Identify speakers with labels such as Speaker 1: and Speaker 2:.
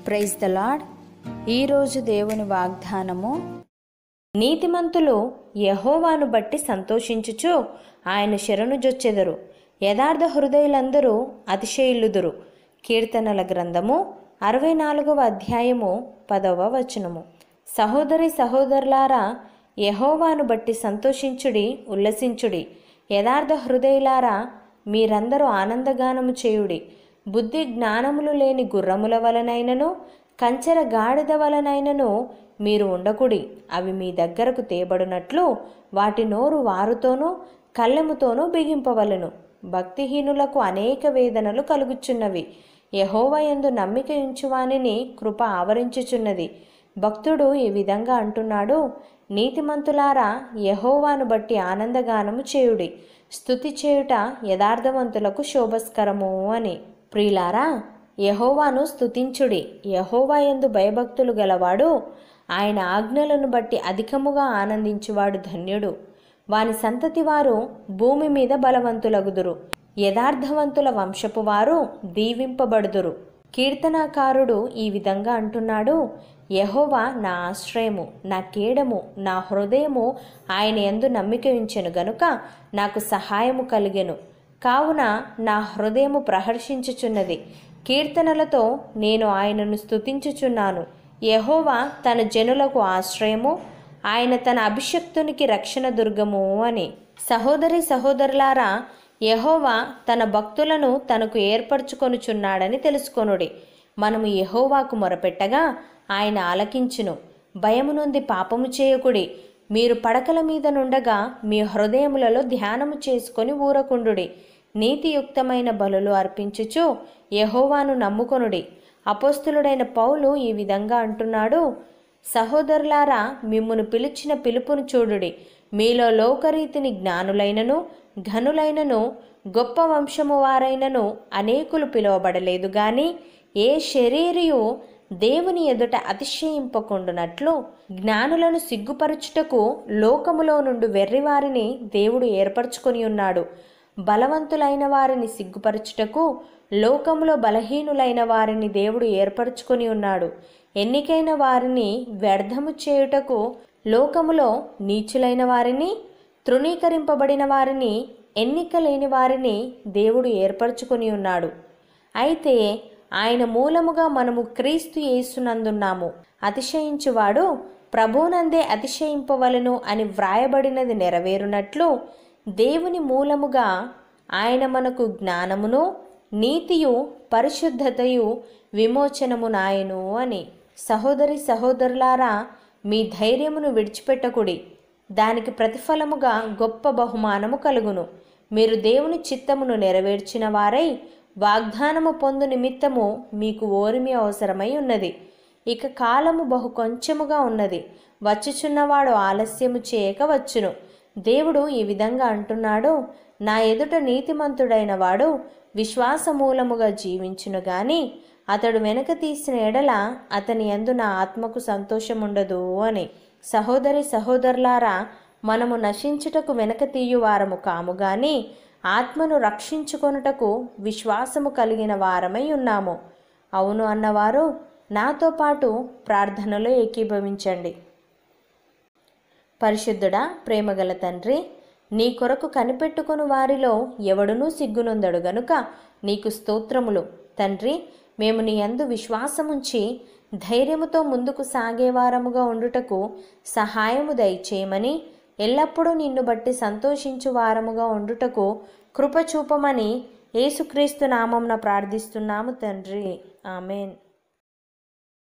Speaker 1: praise the lord ఈరోజు దేవుని వాగ్దానము నీతిమంతులు యహోవాను బట్టి సంతోషించుచు ఆయన శరణు జొచ్చెదరు యథార్థ హృదయులందరూ అతిశయిల్లుదురు కీర్తనల గ్రంథము అరవై నాలుగవ అధ్యాయము పదవ వచనము సహోదరి సహోదరులారా యహోవాను బట్టి సంతోషించుడి ఉల్లసించుడి యథార్థ హృదయులారా మీరందరూ ఆనందగానము చేయుడి బుద్ధి జ్ఞానములు లేని గుర్రముల వలనైనను కంచెర గాడిద వలనైనను మీరు ఉండకుడి అవి మీ దగ్గరకు తేబడినట్లు వాటి నోరు వారుతోనూ కళ్ళెముతోనూ బిగింపవలను భక్తిహీనులకు అనేక వేదనలు కలుగుచున్నవి యహోవయందు నమ్మిక ఉంచువానిని కృప ఆవరించుచున్నది భక్తుడు ఈ విధంగా అంటున్నాడు నీతిమంతులారా యహోవాను బట్టి ఆనందగానము చేయుడి స్తుతి చేయుట యథార్థవంతులకు శోభస్కరము అని ప్రియులారా యహోవాను స్తుతించుడి యహోవా యందు భయభక్తులు గలవాడు ఆయన ఆజ్ఞలను బట్టి అధికముగా ఆనందించువాడు ధన్యుడు వాని సంతతి వారు భూమి మీద బలవంతులగుదురు యథార్థవంతుల వంశపు వారు దీవింపబడుదురు కీర్తనాకారుడు ఈ విధంగా అంటున్నాడు యహోవా నా ఆశ్రయము నా కేడము నా హృదయము ఆయన ఎందు నమ్మిక ఉంచెను గనుక నాకు సహాయము కలిగెను కావున నా హృదయము ప్రహర్షించుచున్నది కీర్తనలతో నేను ఆయనను స్తుతించుచున్నాను యహోవా తన జనులకు ఆశ్రయము ఆయన తన అభిషక్తునికి రక్షణ దుర్గము అని సహోదరి సహోదరులారా యహోవా తన భక్తులను తనకు ఏర్పరచుకొనుచున్నాడని తెలుసుకొనుడి మనము యహోవాకు మొరపెట్టగా ఆయన ఆలకించును భయము నుండి పాపము చేయకుడి మీరు పడకల మీద నుండగా మీ హృదయములలో ధ్యానము చేసుకొని ఊరకుండుడి నీతియుక్తమైన బలులు అర్పించుచు యహోవాను నమ్ముకొనుడి అపోస్తులుడైన పౌలు ఈ విధంగా అంటున్నాడు సహోదరులారా మిమ్మును పిలిచిన పిలుపును చూడుడి మీలో లోకరీతిని జ్ఞానులైనను ఘనులైనను గొప్ప వంశము వారైనను అనేకులు పిలువబడలేదు గాని ఏ శరీరియు దేవుని ఎదుట అతిశయింపకుండునట్లు జ్ఞానులను సిగ్గుపరచుటకు లోకములో నుండి వెర్రివారిని దేవుడు ఏర్పరచుకొని ఉన్నాడు బలవంతులైన వారిని సిగ్గుపరచుటకు లోకములో బలహీనులైన వారిని దేవుడు ఏర్పరచుకొని ఉన్నాడు ఎన్నికైన వారిని వ్యర్థము చేయుటకు లోకములో నీచులైన వారిని తృణీకరింపబడిన వారిని ఎన్నిక లేని వారిని దేవుడు ఏర్పరచుకొని ఉన్నాడు అయితే ఆయన మూలముగా మనము క్రీస్తు యేసునందున్నాము అతిశయించువాడు ప్రభునందే అతిశయింపవలను అని వ్రాయబడినది నెరవేరునట్లు దేవుని మూలముగా ఆయన మనకు జ్ఞానమును నీతియు పరిశుద్ధతయు విమోచనము నాయను అని సహోదరి సహోదరులారా మీ ధైర్యమును విడిచిపెట్టకుడి దానికి ప్రతిఫలముగా గొప్ప బహుమానము కలుగును మీరు దేవుని చిత్తమును నెరవేర్చిన వారై వాగ్దానము పొందు నిమిత్తము మీకు ఓరిమి అవసరమై ఉన్నది ఇక కాలము బహు కొంచెముగా ఉన్నది వచ్చుచున్నవాడు ఆలస్యము చేయక వచ్చును దేవుడు ఈ విధంగా అంటున్నాడు నా ఎదుట నీతిమంతుడైన వాడు విశ్వాసమూలముగా జీవించును గాని అతడు వెనక తీసిన ఎడల అతని యందు నా ఆత్మకు సంతోషముండదు అని సహోదరి సహోదరులారా మనము నశించుటకు వెనక తీయువారము కాము గాని ఆత్మను రక్షించుకొనుటకు విశ్వాసము కలిగిన వారమై ఉన్నాము అవును అన్నవారు నాతో పాటు ప్రార్థనలో ఏకీభవించండి పరిశుద్ధుడా ప్రేమగల తండ్రి నీ కొరకు కనిపెట్టుకుని వారిలో ఎవడునూ సిగ్గునొందడు గనుక నీకు స్తోత్రములు తండ్రి మేము నీ యందు విశ్వాసముంచి ధైర్యముతో ముందుకు సాగేవారముగా ఉండుటకు సహాయము దయచేయమని ఎల్లప్పుడూ నిన్ను బట్టి సంతోషించు వారముగా ఉండుటకు కృప చూపమని యేసుక్రీస్తు నామంన ప్రార్థిస్తున్నాము తండ్రి ఆమెన్